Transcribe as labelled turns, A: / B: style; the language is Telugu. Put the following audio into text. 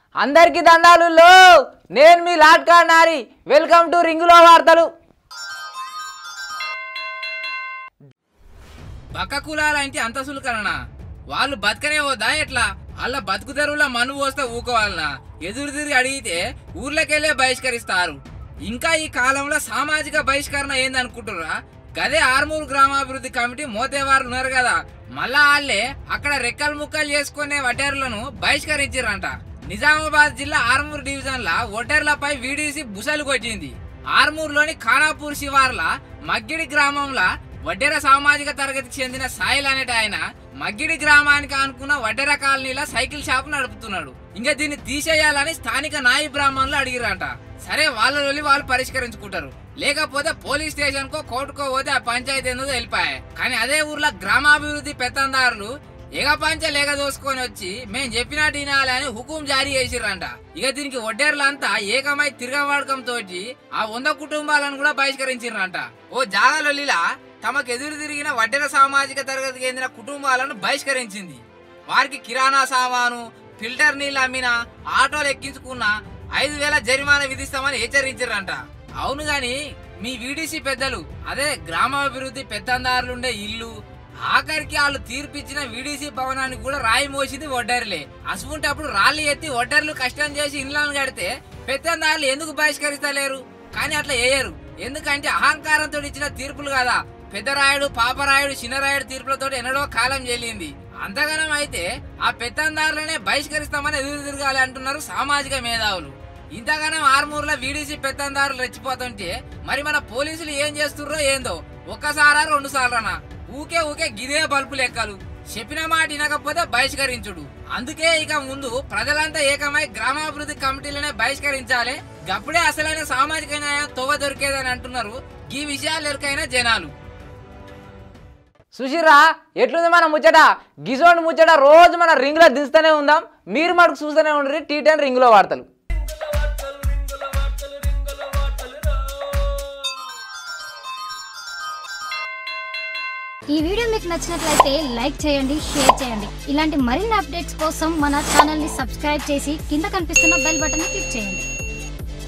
A: అందరికీ దండాలు లో నేను మీ లాట్కా నారి వెల్కమ్ టు రింగులో వార్తలు
B: పక్క కులాలంటే అంత సులుకరనా వాళ్ళు బతకనే పోదా ఎట్లా వాళ్ళ బతుకు తెరువుల మన్ను పోస్తే ఊకోవాలనా ఎదురు తిరిగి అడిగితే ఊర్లకెళ్ళే బహిష్కరిస్తారు ఇంకా ఈ కాలంలో సామాజిక బహిష్కరణ ఏందనుకుంటుర్రా గదే ఆర్మూరు గ్రామాభివృద్ధి కమిటీ మోతేవారు ఉన్నారు కదా మళ్ళా వాళ్ళే అక్కడ రెక్కలు ముక్కలు చేసుకునే వటేర్లను బహిష్కరించారంట నిజామాబాద్ జిల్లా ఆర్మూర్ డివిజన్ లా ఒటేర్లపై వీడీసీ బుసలు కొట్టింది ఆర్మూర్లోని ఖానాపూర్ శివార్ల మగ్గిడి గ్రామంలో వడ్డెర సామాజిక తరగతికి చెందిన సాయిల్ అనేట ఆయన మగ్గిడి గ్రామానికి అనుకున్న వడ్డెర కాలనీలో సైకిల్ షాప్ నడుపుతున్నాడు ఇంకా దీన్ని తీసేయాలని స్థానిక నాయి బ్రాహ్మణులు అడిగిరంట సరే వాళ్ళ వెళ్ళి వాళ్ళు పరిష్కరించుకుంటారు లేకపోతే పోలీస్ స్టేషన్ కో కోర్టుకో పోతే ఆ పంచాయతీ ఏందో వెళ్ళిపోయాయి కానీ అదే ఊర్లో గ్రామాభివృద్ధి పెత్తందారులు ఎగ పంచ లేక దోసుకొని వచ్చి మేం చెప్పినట్టు వినాలి అని హుకుం జారీ చేసిర్రంట ఇక దీనికి వడ్డేర్లంతా ఏకమై తిరగవాడకం తోటి ఆ వంద కుటుంబాలను కూడా బహిష్కరించిర్రంట ఓ జాగలొల్లిలా తమకు ఎదురు తిరిగిన వడ్డెర సామాజిక తరగతికి చెందిన కుటుంబాలను బహిష్కరించింది వారికి కిరాణా సామాను ఫిల్టర్ నీళ్ళు అమ్మిన ఆటోలు ఎక్కించుకున్న ఐదు వేల జరిమానా విధిస్తామని హెచ్చరించారంట అవును గాని మీ వీడీసీ పెద్దలు అదే గ్రామాభివృద్ధి పెత్తందారులుండే ఇల్లు ఆఖరికి వాళ్ళు తీర్పిచ్చిన వీడీసీ భవనానికి కూడా రాయి మోసింది ఒడ్డర్లే అసుకుంటప్పుడు రాళ్ళు ఎత్తి ఒడ్డర్లు కష్టం చేసి ఇండ్లను కడితే పెత్తందారులు ఎందుకు బహిష్కరిస్తలేరు కానీ అట్లా వేయరు ఎందుకంటే అహంకారంతో ఇచ్చిన తీర్పులు కదా పెద్దరాయుడు పాపరాయుడు చిన్నరాయుడు తీర్పులతో ఎన్నడో కాలం చెల్లింది అంతగానం అయితే ఆ పెత్తందారులనే బహిష్కరిస్తామని ఎదురు తిరగాలి అంటున్నారు సామాజిక మేధావులు ఇంతగానం ఆర్మూర్లో వీడీసీ పెత్తందారులు రెచ్చిపోతుంటే మరి మన పోలీసులు ఏం చేస్తుర్రో ఏందో ఒక్కసారా రెండు సార్లనా ఊకే ఊకే గిదే బల్బు లెక్కలు చెప్పిన మాట వినకపోతే బహిష్కరించుడు అందుకే ఇక ముందు ప్రజలంతా ఏకమై గ్రామాభివృద్ధి కమిటీలనే బహిష్కరించాలి గప్పుడే అసలైన సామాజిక న్యాయం తొవ్వ దొరికేదని అంటున్నారు ఈ విషయాలు ఎరుకైన జనాలు
A: సుశీరా ఎట్లుంది మన ముచ్చట గిజోండి ముచ్చట రోజు మన రింగ్లో దిస్తూనే ఉందాం మీరు మటుకు చూస్తూనే ఉండరు టీ టెన్ రింగులో వార్తలు
C: ఈ వీడియో మీకు నచ్చినట్లయితే లైక్ చేయండి షేర్ చేయండి ఇలాంటి మరిన్ని అప్డేట్స్ కోసం మన ఛానల్ ని సబ్స్క్రైబ్ చేసి కింద కనిపిస్తున్న బెల్ బటన్ ని క్లిక్ చేయండి